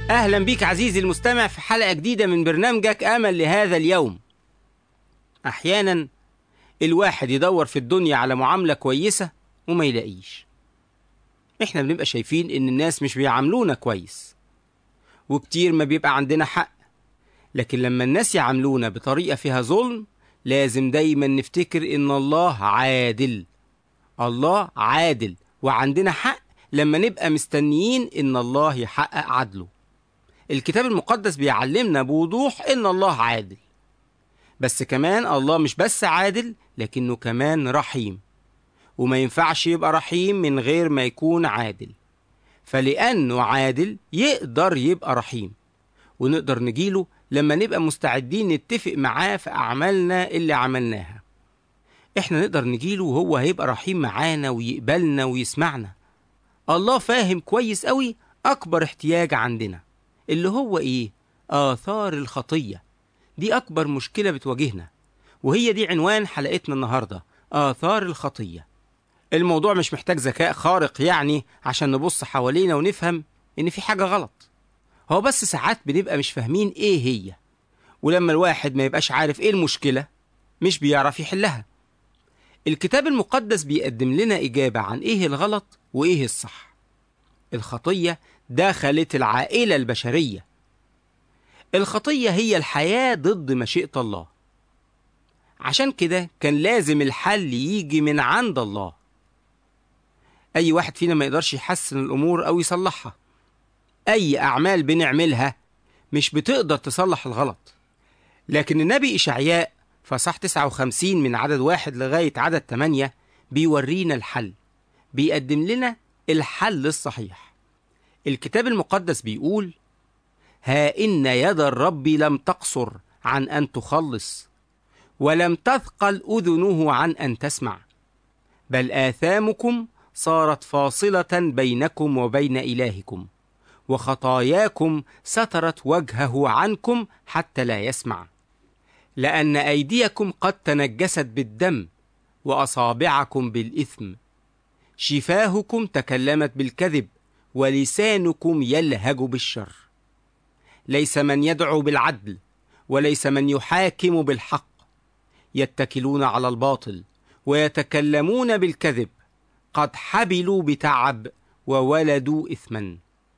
أهلا بيك عزيزي المستمع في حلقة جديدة من برنامجك أمل لهذا اليوم أحيانا الواحد يدور في الدنيا على معاملة كويسة وما يلاقيش احنا بنبقى شايفين ان الناس مش بيعاملونا كويس وكتير ما بيبقى عندنا حق لكن لما الناس يعاملونا بطريقة فيها ظلم لازم دايما نفتكر ان الله عادل الله عادل وعندنا حق لما نبقى مستنيين ان الله يحقق عدله الكتاب المقدس بيعلمنا بوضوح ان الله عادل بس كمان الله مش بس عادل لكنه كمان رحيم وما ينفعش يبقى رحيم من غير ما يكون عادل فلأنه عادل يقدر يبقى رحيم ونقدر نجيله لما نبقى مستعدين نتفق معاه في أعمالنا اللي عملناها احنا نقدر نجيله وهو هيبقى رحيم معانا ويقبلنا ويسمعنا الله فاهم كويس قوي أكبر احتياج عندنا اللي هو إيه؟ آثار الخطية دي أكبر مشكلة بتواجهنا وهي دي عنوان حلقتنا النهاردة آثار الخطية الموضوع مش محتاج ذكاء خارق يعني عشان نبص حوالينا ونفهم إن في حاجة غلط هو بس ساعات بنبقى مش فاهمين إيه هي ولما الواحد ما يبقاش عارف إيه المشكلة مش بيعرف يحلها الكتاب المقدس بيقدم لنا إجابة عن إيه الغلط وإيه الصح الخطية دخلت العائلة البشرية الخطية هي الحياة ضد مشيئة الله عشان كده كان لازم الحل يجي من عند الله أي واحد فينا ما يقدرش يحسن الأمور أو يصلحها أي أعمال بنعملها مش بتقدر تصلح الغلط لكن النبي إشعياء فصح 59 من عدد واحد لغاية عدد 8 بيورينا الحل بيقدم لنا الحل الصحيح الكتاب المقدس بيقول ها إن يد الرب لم تقصر عن أن تخلص ولم تثقل أذنه عن أن تسمع بل آثامكم صارت فاصلة بينكم وبين إلهكم وخطاياكم سترت وجهه عنكم حتى لا يسمع لأن أيديكم قد تنجست بالدم وأصابعكم بالإثم شفاهكم تكلمت بالكذب ولسانكم يلهج بالشر ليس من يدعو بالعدل وليس من يحاكم بالحق يتكلون على الباطل ويتكلمون بالكذب قد حبلوا بتعب وولدوا إثما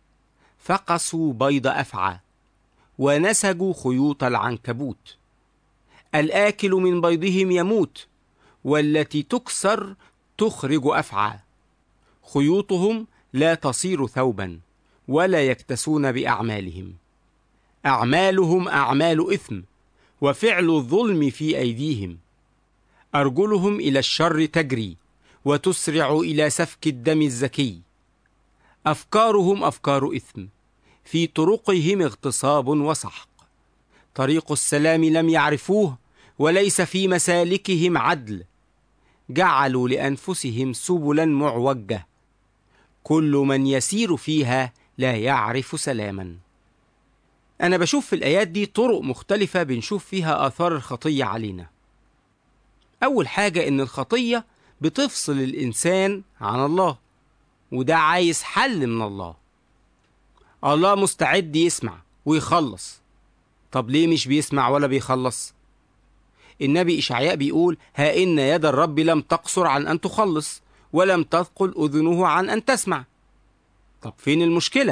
فقسوا بيض أفعى ونسجوا خيوط العنكبوت الآكل من بيضهم يموت والتي تكسر تخرج أفعى خيوطهم لا تصير ثوبا ولا يكتسون بأعمالهم أعمالهم أعمال إثم وفعل الظلم في أيديهم أرجلهم إلى الشر تجري وتسرع إلى سفك الدم الزكي أفكارهم أفكار إثم في طرقهم اغتصاب وسحق طريق السلام لم يعرفوه وليس في مسالكهم عدل جعلوا لأنفسهم سبلا معوجة كل من يسير فيها لا يعرف سلاما أنا بشوف في الآيات دي طرق مختلفة بنشوف فيها آثار الخطية علينا أول حاجة إن الخطية بتفصل الإنسان عن الله وده عايز حل من الله الله مستعد يسمع ويخلص طب ليه مش بيسمع ولا بيخلص النبي إشعياء بيقول ها إن يد الرب لم تقصر عن أن تخلص ولم تثقل أذنه عن أن تسمع طب فين المشكلة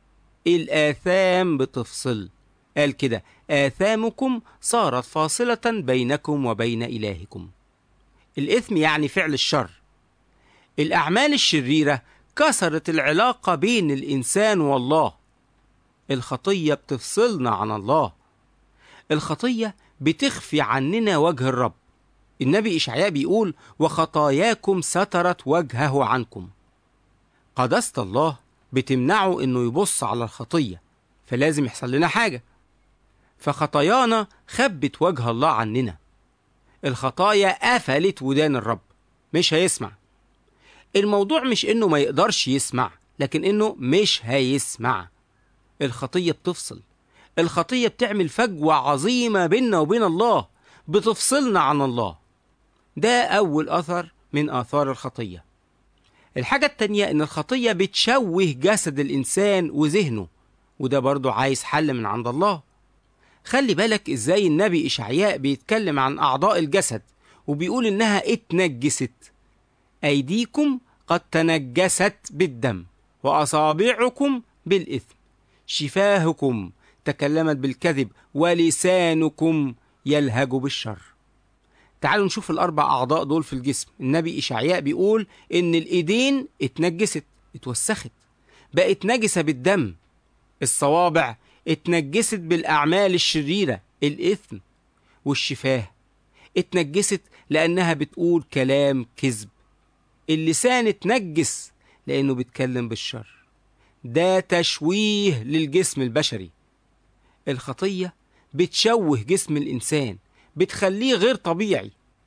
الآثام بتفصل قال كده آثامكم صارت فاصلة بينكم وبين إلهكم الإثم يعني فعل الشر الأعمال الشريرة كسرت العلاقة بين الإنسان والله الخطية بتفصلنا عن الله الخطية بتخفي عننا وجه الرب النبي إشعياء بيقول وخطاياكم سترت وجهه عنكم قداسة الله بتمنعه إنه يبص على الخطية فلازم يحصل لنا حاجة فخطايانا خبت وجه الله عننا الخطايا قفلت ودان الرب مش هيسمع الموضوع مش إنه ما يقدرش يسمع لكن إنه مش هيسمع الخطية بتفصل الخطية بتعمل فجوة عظيمة بيننا وبين الله بتفصلنا عن الله ده أول أثر من آثار الخطية الحاجة التانية إن الخطية بتشوه جسد الإنسان وذهنه وده برضو عايز حل من عند الله خلي بالك ازاي النبي إشعياء بيتكلم عن أعضاء الجسد وبيقول إنها اتنجست أيديكم قد تنجست بالدم وأصابعكم بالإثم شفاهكم تكلمت بالكذب ولسانكم يلهج بالشر تعالوا نشوف الأربع أعضاء دول في الجسم النبي إشعياء بيقول إن الإيدين اتنجست اتوسخت بقت نجسة بالدم الصوابع اتنجست بالأعمال الشريرة الإثم والشفاه اتنجست لأنها بتقول كلام كذب اللسان اتنجس لأنه بيتكلم بالشر ده تشويه للجسم البشري الخطية بتشوه جسم الإنسان بتخليه غير طبيعي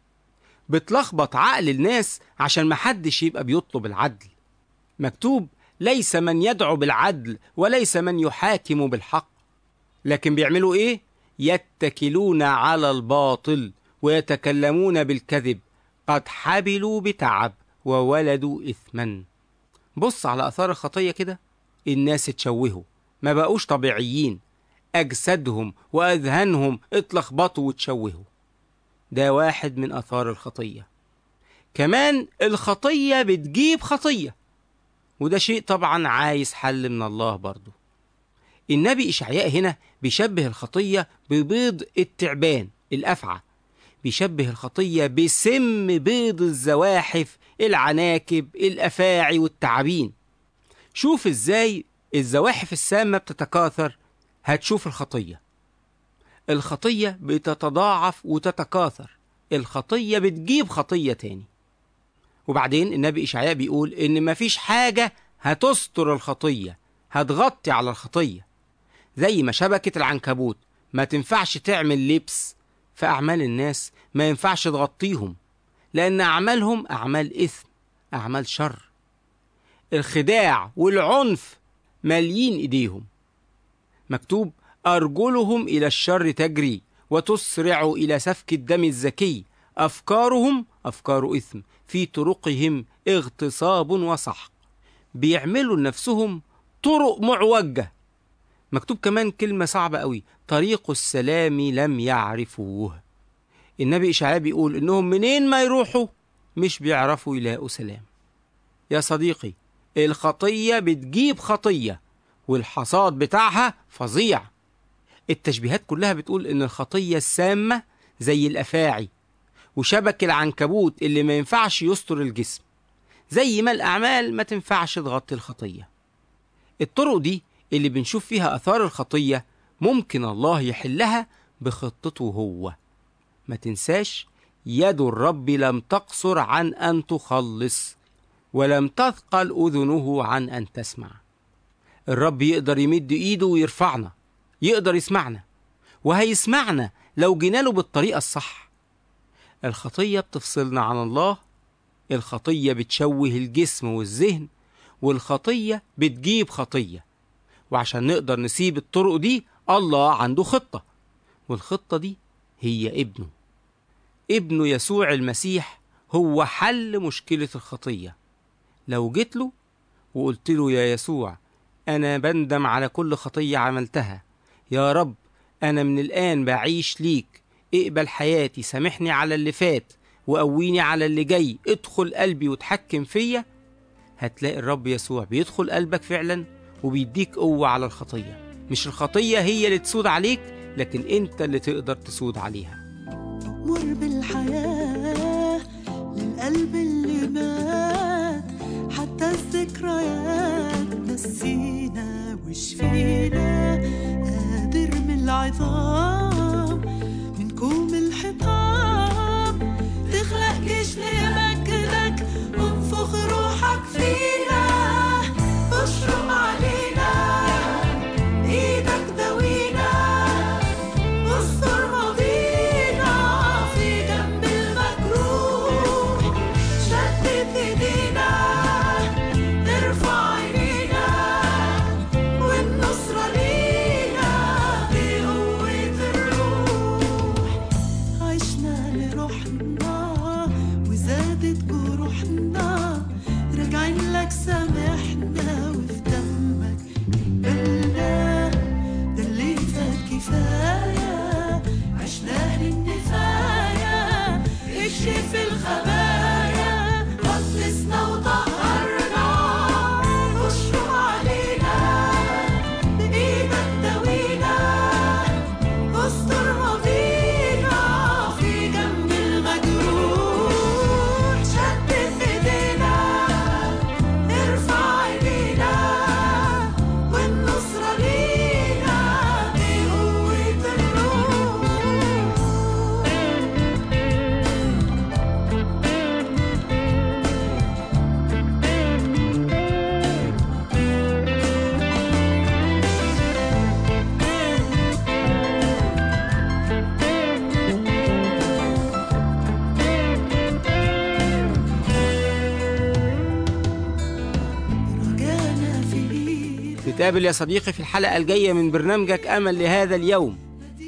بتلخبط عقل الناس عشان محدش يبقى بيطلب العدل مكتوب ليس من يدعو بالعدل وليس من يحاكم بالحق لكن بيعملوا ايه يتكلون على الباطل ويتكلمون بالكذب قد حبلوا بتعب وولدوا اثما بص على اثار الخطيه كده الناس اتشوهوا ما بقوش طبيعيين اجسادهم واذهانهم اتلخبطوا وتشوهوا ده واحد من اثار الخطيه كمان الخطيه بتجيب خطيه وده شيء طبعا عايز حل من الله برضه النبي إشعياء هنا بيشبه الخطية ببيض التعبان الأفعى بيشبه الخطية بسم بيض الزواحف العناكب الأفاعي والتعابين شوف إزاي الزواحف السامة بتتكاثر هتشوف الخطية الخطية بتتضاعف وتتكاثر الخطية بتجيب خطية تاني وبعدين النبي إشعياء بيقول إن مفيش حاجة هتستر الخطية هتغطي على الخطية زي ما شبكة العنكبوت ما تنفعش تعمل لبس في أعمال الناس ما ينفعش تغطيهم لأن أعمالهم أعمال إثم أعمال شر الخداع والعنف ماليين إيديهم مكتوب أرجلهم إلى الشر تجري وتسرع إلى سفك الدم الزكي أفكارهم أفكار إثم في طرقهم اغتصاب وسحق بيعملوا لنفسهم طرق معوجة مكتوب كمان كلمة صعبة قوي طريق السلام لم يعرفوه النبي إشعياء بيقول إنهم منين ما يروحوا مش بيعرفوا يلاقوا سلام يا صديقي الخطية بتجيب خطية والحصاد بتاعها فظيع التشبيهات كلها بتقول إن الخطية السامة زي الأفاعي وشبك العنكبوت اللي ما ينفعش يستر الجسم زي ما الأعمال ما تنفعش تغطي الخطية الطرق دي اللي بنشوف فيها أثار الخطية ممكن الله يحلها بخطته هو ما تنساش يد الرب لم تقصر عن أن تخلص ولم تثقل أذنه عن أن تسمع الرب يقدر يمد إيده ويرفعنا يقدر يسمعنا وهيسمعنا لو جينا له بالطريقة الصح الخطية بتفصلنا عن الله الخطية بتشوه الجسم والذهن والخطية بتجيب خطية وعشان نقدر نسيب الطرق دي الله عنده خطة والخطة دي هي ابنه ابنه يسوع المسيح هو حل مشكلة الخطية لو جيت له وقلت له يا يسوع أنا بندم على كل خطية عملتها يا رب أنا من الآن بعيش ليك اقبل حياتي سامحني على اللي فات وقويني على اللي جاي ادخل قلبي وتحكم فيا هتلاقي الرب يسوع بيدخل قلبك فعلا وبيديك قوة على الخطية مش الخطية هي اللي تسود عليك لكن انت اللي تقدر تسود عليها مر بالحياة للقلب اللي مات حتى الذكريات نسينا وشفينا قادر من العظام من كوم الحطام تخلق جيش لمجدك وانفخ روحك فينا اشرب علينا ايدك دوينا واستر ماضينا في جنب المجروح شتت ايدينا ارفع عينينا والنصرة لينا بقوة نتقابل يا صديقي في الحلقة الجاية من برنامجك أمل لهذا اليوم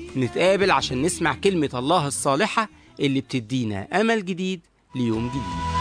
نتقابل عشان نسمع كلمة الله الصالحة اللي بتدينا أمل جديد ليوم جديد